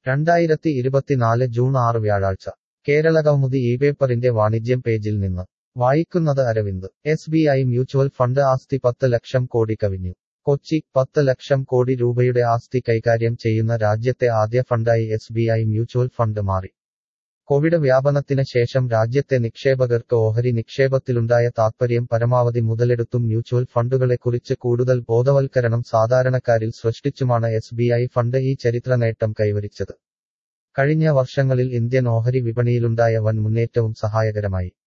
രണ്ടായിരത്തി ഇരുപത്തിനാല് ജൂൺ ആറ് വ്യാഴാഴ്ച കേരളകൗമുദി ഈ പേപ്പറിന്റെ വാണിജ്യം പേജിൽ നിന്ന് വായിക്കുന്നത് Aravind S B I mutual fund ആസ്തി പത്ത് ലക്ഷം കോടി കവിഞ്ഞു കൊച്ചി പത്ത് ലക്ഷം കോടി രൂപയുടെ ആസ്തി കൈകാര്യം ചെയ്യുന്ന രാജ്യത്തെ ആദ്യ ഫണ്ടായി S B I mutual fund മാറി കോവിഡ് വ്യാപനത്തിന് ശേഷം രാജ്യത്തെ നിക്ഷേപകർക്ക് ഓഹരി നിക്ഷേപത്തിലുണ്ടായ താത്പര്യം പരമാവധി മുതലെടുത്തും മ്യൂച്വൽ ഫണ്ടുകളെക്കുറിച്ച് കൂടുതൽ ബോധവൽക്കരണം സാധാരണക്കാരിൽ സൃഷ്ടിച്ചുമാണ് എസ് ബി ഐ ഫണ്ട് ഈ ചരിത്ര നേട്ടം കൈവരിച്ചത് കഴിഞ്ഞ വർഷങ്ങളിൽ ഇന്ത്യൻ ഓഹരി വിപണിയിലുണ്ടായ വൻ മുന്നേറ്റവും സഹായകരമായി